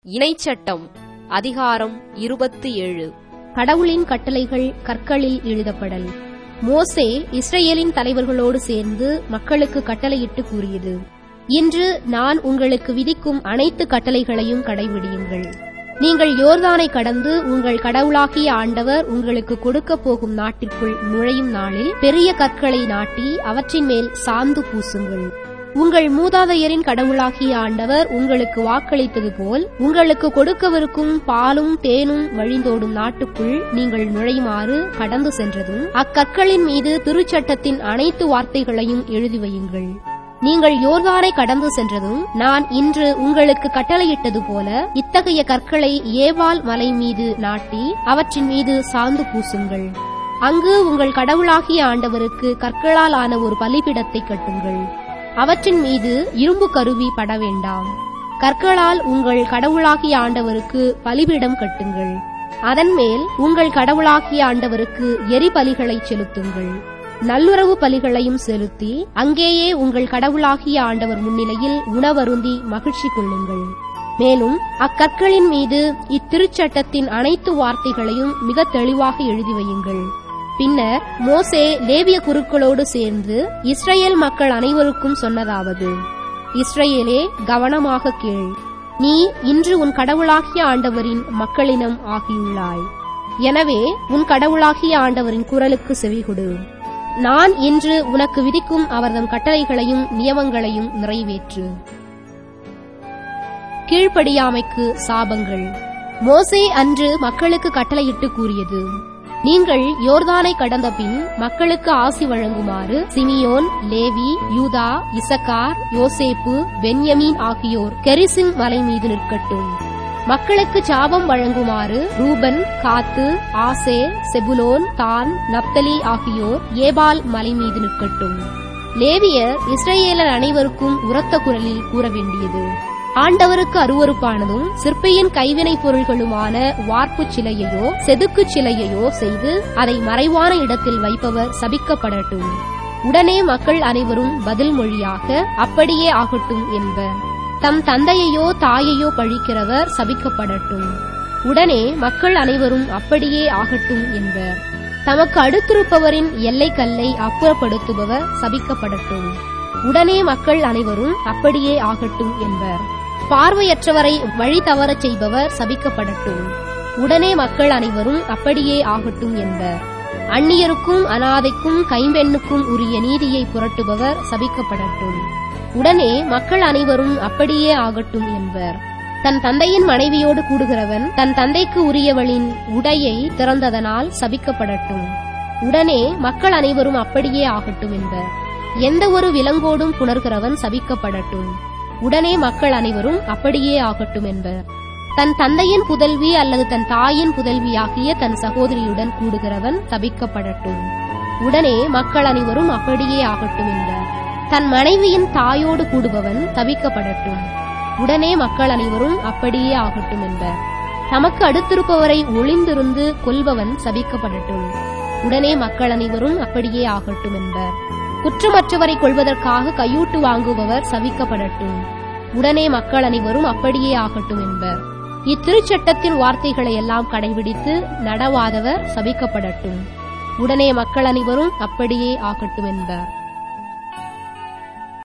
இணைச்சட்டம் அதிகாரம் இருபத்தி ஏழு கடவுளின் கட்டளைகள் கற்களில் எழுதப்படல் மோசே இஸ்ரேலின் தலைவர்களோடு சேர்ந்து மக்களுக்கு கட்டளையிட்டு கூறியது இன்று நான் உங்களுக்கு விதிக்கும் அனைத்து கட்டளைகளையும் கடைபிடியுங்கள் நீங்கள் யோர்தானை கடந்து உங்கள் கடவுளாகிய ஆண்டவர் உங்களுக்கு கொடுக்கப் போகும் நாட்டிற்குள் நுழையும் நாளில் பெரிய கற்களை நாட்டி அவற்றின் மேல் சாந்து பூசுங்கள் உங்கள் மூதாதையரின் கடவுளாகிய ஆண்டவர் உங்களுக்கு வாக்களித்தது போல் உங்களுக்கு கொடுக்கவிருக்கும் பாலும் தேனும் வழிந்தோடும் நாட்டுக்குள் நீங்கள் நுழையுமாறு கடந்து சென்றதும் அக்கற்களின் மீது திருச்சட்டத்தின் அனைத்து வார்த்தைகளையும் எழுதி வையுங்கள் நீங்கள் யோர்தானை கடந்து சென்றதும் நான் இன்று உங்களுக்கு கட்டளையிட்டது போல இத்தகைய கற்களை ஏவால் மலை மீது நாட்டி அவற்றின் மீது சாந்து பூசுங்கள் அங்கு உங்கள் கடவுளாகிய ஆண்டவருக்கு கற்களால் ஆன ஒரு பலிபிடத்தை கட்டுங்கள் அவற்றின் மீது இரும்பு கருவி பட வேண்டாம் கற்களால் உங்கள் கடவுளாகிய ஆண்டவருக்கு பலிபீடம் கட்டுங்கள் அதன் மேல் உங்கள் கடவுளாகிய ஆண்டவருக்கு எரிபலிகளை செலுத்துங்கள் நல்லுறவு பலிகளையும் செலுத்தி அங்கேயே உங்கள் கடவுளாகிய ஆண்டவர் முன்னிலையில் உணவருந்தி மகிழ்ச்சி கொள்ளுங்கள் மேலும் அக்கற்களின் மீது இத்திருச்சட்டத்தின் அனைத்து வார்த்தைகளையும் மிக தெளிவாக எழுதி வையுங்கள் பின்னர் மோசே லேவிய குருக்களோடு சேர்ந்து இஸ்ரேல் மக்கள் அனைவருக்கும் சொன்னதாவது இஸ்ரேலே கவனமாக கேள் நீ இன்று உன் கடவுளாகிய ஆண்டவரின் மக்களினம் ஆகியுள்ளாய் எனவே உன் கடவுளாகிய ஆண்டவரின் குரலுக்கு செவிகொடு நான் இன்று உனக்கு விதிக்கும் அவர்தம் கட்டளைகளையும் நியமங்களையும் நிறைவேற்று கீழ்ப்படியாமைக்கு சாபங்கள் மோசே அன்று மக்களுக்கு கட்டளையிட்டு கூறியது நீங்கள் யோர்தானை கடந்த பின் மக்களுக்கு ஆசி வழங்குமாறு சிமியோன் லேவி யூதா இசக்கார் யோசேப்பு பென்யமீன் ஆகியோர் கெரிசின் மலை மீது நிற்கட்டும் மக்களுக்கு சாபம் வழங்குமாறு ரூபன் காத்து ஆசேர் செபுலோன் தான் நப்தலி ஆகியோர் ஏபால் மலை மீது நிற்கட்டும் லேவியர் இஸ்ரேலர் அனைவருக்கும் உரத்த குரலில் கூற வேண்டியது ஆண்டவருக்கு அருவறுப்பானதும் சிற்பியின் கைவினைப் பொருள்களுமான வார்ப்புச் சிலையையோ செதுக்குச் சிலையையோ செய்து அதை மறைவான இடத்தில் வைப்பவர் சபிக்கப்படட்டும் உடனே மக்கள் அனைவரும் பதில் மொழியாக அப்படியே ஆகட்டும் என்பர் தம் தந்தையையோ தாயையோ பழிக்கிறவர் சபிக்கப்படட்டும் உடனே மக்கள் அனைவரும் அப்படியே ஆகட்டும் என்பர் தமக்கு அடுத்திருப்பவரின் எல்லை கல்லை அப்புறப்படுத்துபவர் சபிக்கப்படட்டும் உடனே மக்கள் அனைவரும் அப்படியே ஆகட்டும் என்பர் பார்வையற்றவரை வழி தவறச் செய்பவர் சபிக்கப்படட்டும் உடனே மக்கள் அனைவரும் அப்படியே ஆகட்டும் என்பர் அந்நியருக்கும் அனாதைக்கும் கைம்பெண்ணுக்கும் உரிய நீதியை புரட்டுபவர் சபிக்கப்படட்டும் உடனே மக்கள் அனைவரும் அப்படியே ஆகட்டும் என்பர் தன் தந்தையின் மனைவியோடு கூடுகிறவன் தன் தந்தைக்கு உரியவளின் உடையை திறந்ததனால் சபிக்கப்படட்டும் உடனே மக்கள் அனைவரும் அப்படியே ஆகட்டும் என்பர் எந்த ஒரு விலங்கோடும் புணர்கிறவன் சபிக்கப்படட்டும் உடனே மக்கள் அனைவரும் அப்படியே ஆகட்டும் என்பர் தன் தந்தையின் புதல்வி அல்லது தன் தாயின் புதல்வியாகிய தன் சகோதரியுடன் கூடுகிறவன் சபிக்கப்படட்டும் உடனே மக்கள் அனைவரும் அப்படியே ஆகட்டும் என்பர் தன் மனைவியின் தாயோடு கூடுபவன் தவிக்கப்படட்டும் உடனே மக்கள் அனைவரும் அப்படியே ஆகட்டும் என்பர் தமக்கு அடுத்திருப்பவரை ஒளிந்திருந்து கொல்பவன் சபிக்கப்படட்டும் உடனே மக்கள் அனைவரும் அப்படியே ஆகட்டும் என்பர் குற்றமற்றவரை கொள்வதற்காக கையூட்டு வாங்குபவர் சவிக்கப்படட்டும் உடனே மக்கள் அனைவரும் அப்படியே ஆகட்டும் என்பர் இத்திருச்சட்டத்தின் வார்த்தைகளை எல்லாம் கடைபிடித்து நடவாதவர் சபிக்கப்படட்டும் உடனே மக்கள் அனைவரும் அப்படியே ஆகட்டும் என்பர்